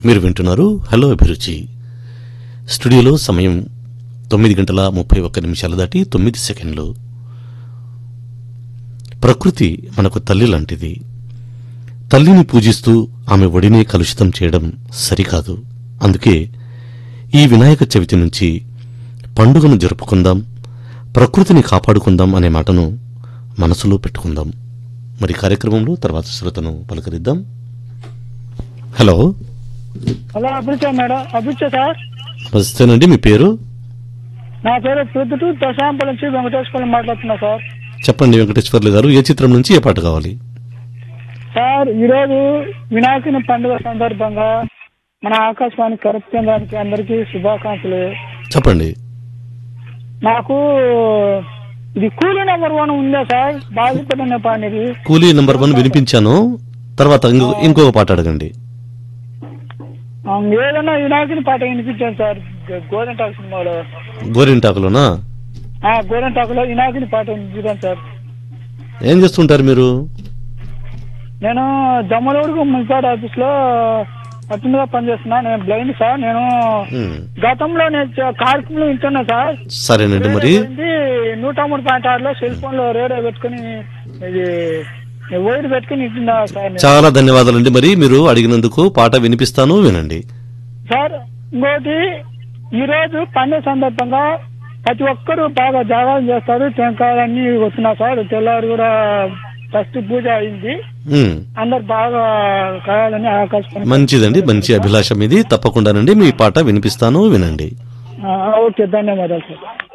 మీరు వింటున్నారు హలో అభిరుచి స్టూడియోలో సమయం తొమ్మిది గంటల ముప్పై ఒక్క నిమిషాలు దాటి తొమ్మిది సెకండ్లు ప్రకృతి మనకు తల్లి లాంటిది తల్లిని పూజిస్తూ ఆమె ఒడినే కలుషితం చేయడం సరికాదు అందుకే ఈ వినాయక చవితి నుంచి పండుగను జరుపుకుందాం ప్రకృతిని కాపాడుకుందాం అనే మాటను మనసులో పెట్టుకుందాం మరి కార్యక్రమంలో తర్వాత శ్రోతను పలకరిద్దాం hello hello Abhiruch madam Abhiruch sir నమస్తేనండి మీ పేరు నా పేరు ప్రొద్దుటూ దశాంపల నుంచి వెంకటేశ్వరం మాట్లాడుతున్నా సార్ చెప్పండి వెంకటేశ్వర్లు గారు ఏ చిత్రం నుంచి ఏ పాట కావాలి సార్ ఈరోజు వినాయకుని పండుగ సందర్భంగా మన ఆకాశవాణి కరెక్ట్ కేంద్రానికి అందరికీ శుభాకాంక్షలు చెప్పండి నాకు ఇది కూలీ నెంబర్ వన్ ఉందా సార్ బాధితుడనే పాడినది కూలీ నెంబర్ వన్ వినిపించాను తర్వాత ఇంకో ఇంకొక పాట అడగండి ఆ, ఏదైనా వినాయకుని పాట వినిపించాను సార్ గోరెంటాకు సినిమాలో గోరింటాకులోనా ఆ గోరెంటాకులో వినాయకుని పాట వినిపించాను సార్ ఏం చేస్తుంటారు మీరు నేను జమ్మలూరుకు మున్సిపాలిటీ ఆఫీస్ లో అటెండర్ పనిచేస్తున్నా నేను బ్లైండ్ సార్ నేను ఉమ్, గతంలో నేను చ- కార్యక్రమంలో వింటున్నా సార్ సరేనండి మరి ఇది నూట మూడు పాయింట్ ఆరులో సెల్ ఫోన్ లో రేడియో పెట్టుకుని ఇది వైర్ పెట్టుకుని వింటున్నా సార్ నేను. చాలా ధన్యవాదాలండి మరి మీరు అడిగినందుకు పాట వినిపిస్తాను వినండి సార్ ఇంకోటి ఈ రోజు పండుగ సందర్భంగా ప్రతి ఒక్కరు బాగా జాగారం చేస్తారు టెంకాయలన్నీ వస్తున్నా సార్ తెల్లారు కూడా ఫస్ట్ పూజ అయింది ఉమ్, అందరు బాగా కావాలని ఆకాశం మంచిదండి మంచి అభిలాషం ఇది తప్పకుండానండి మీ పాట వినిపిస్తాను వినండి ఓకే ధన్యవాదాలు సార్